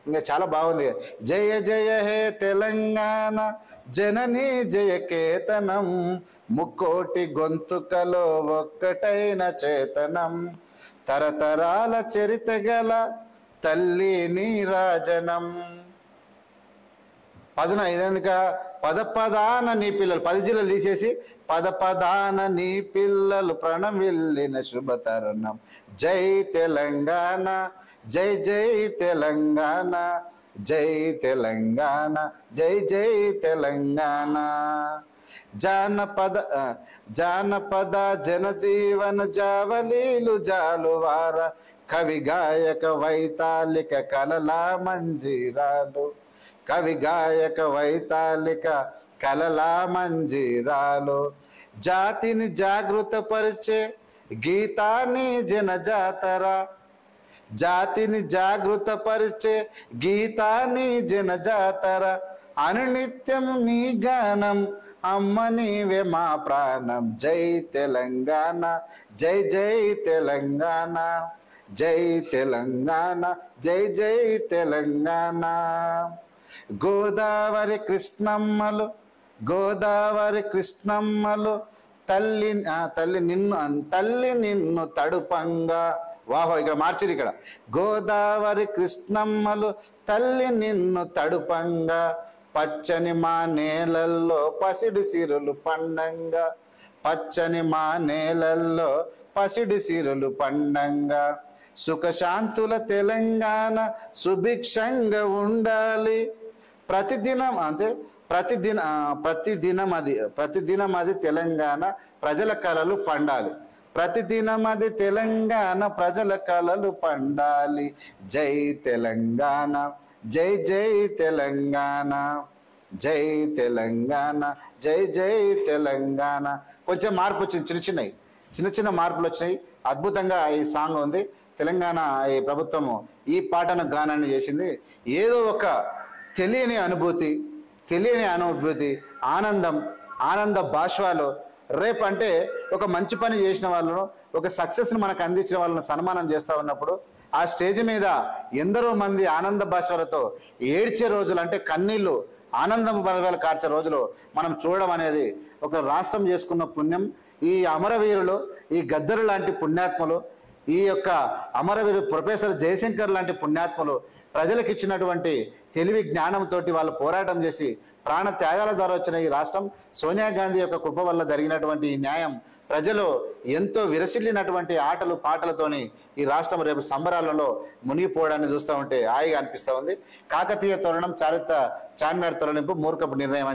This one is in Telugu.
ఇంకా చాలా బాగుంది జయ జయ హే తెలంగాణ జనని జయ కేతనం ముక్కోటి గొంతుకలో ఒక్కటైన చేతనం తరతరాల చరిత గల తల్లి నీరాజనం పదున ఇదెందుక పద పదాన నీ పిల్లలు పది జిల్లలు తీసేసి పద పదాన నీ పిల్లలు ప్రణమిల్లిన శుభ తరుణం జై తెలంగాణ జై జై తెలంగాణ జై తెలంగాణ జై జై తెలంగాణ జానపద ఆ, జానపద జనజీవన జావలీలు జాలువార కవి గాయక వైతాళిక కలలా మంజీరాలు కవి గాయక వైతాళిక కలలా మంజీరాలు జాతిని జాగృతపరిచే గీతాన్ని జనజాతర జాతిని జాగృతపరిచే గీతాన్ని జనజాతర అనునిత్యం నీ గానం అమ్మ నీవే మా ప్రాణం జై తెలంగాణ జై జై తెలంగాణ జై తెలంగాణ జై జై తెలంగాణ గోదావరి కృష్ణమ్మలు గోదావరి కృష్ణమ్మలు తల్లి ఆ, తల్లి నిన్ను అన్- తల్లి నిన్ను తడుపంగా వాహో ఇక్కడ మార్చిరు ఇక్కడ గోదావరి కృష్ణమ్మలు తల్లి నిన్ను తడుపంగా పచ్చని మా నేలల్లో పసిడి సిరులు పండంగా పచ్చని మా నేలల్లో పసిడి సిరులు పండంగా సుఖశాంతుల తెలంగాణ సుభిక్షంగా ఉండాలి ప్రతిదినం అంటే ప్రతిదిన ఆ, ప్రతిదినం అది ప్రతిదినం అది తెలంగాణ ప్రజల కళలు పండాలి ప్రతిదినం అది తెలంగాణ ప్రజల కళలు పండాలి జై తెలంగాణ జై జై తెలంగాణ జై తెలంగాణ జై జై తెలంగాణ కొంచెం మార్పు వచ్చింది చిన్న చిన్నవి చిన్న చిన్న మార్పులు వచ్చినాయి అద్భుతంగా ఈ సాంగ్ ఉంది తెలంగాణ ఈ ప్రభుత్వము ఈ పాటను గానాన్ని చేసింది ఏదో ఒక తెలియని అనుభూతి తెలియని అనుభూతి ఆనందం ఆనంద భాష్వాలు రేపు అంటే ఒక మంచి పని చేసిన వాళ్ళను ఒక సక్సెస్ని మనకు అందించిన వాళ్ళను సన్మానం చేస్తా ఉన్నప్పుడు ఆ స్టేజ్ మీద ఎందరో మంది ఆనంద భాషలతో ఏడ్చే రోజులు అంటే కన్నీళ్లు ఆనందం బలవేలు కార్చే రోజులు మనం చూడడం అనేది ఒక రాష్ట్రం చేసుకున్న పుణ్యం ఈ అమరవీరులు ఈ గద్దరు లాంటి పుణ్యాత్ములు ఈ యొక్క అమరవీరు ప్రొఫెసర్ జయశంకర్ లాంటి పుణ్యాత్ములు ప్రజలకు ఇచ్చినటువంటి తెలివి జ్ఞానంతో వాళ్ళు పోరాటం చేసి ప్రాణ త్యాగాల ద్వారా వచ్చిన ఈ రాష్ట్రం సోనియా గాంధీ యొక్క కృప వల్ల జరిగినటువంటి ఈ న్యాయం ప్రజలు ఎంతో విరసిల్లినటువంటి ఆటలు పాటలతోని ఈ రాష్ట్రం రేపు సంబరాలలో మునిగిపోవడాన్ని చూస్తూ ఉంటే హాయిగా అనిపిస్తూ ఉంది కాకతీయ తోరణం చారిత్ర చార్మినార్ తొలగింపు మూర్ఖపు నిర్ణయం అని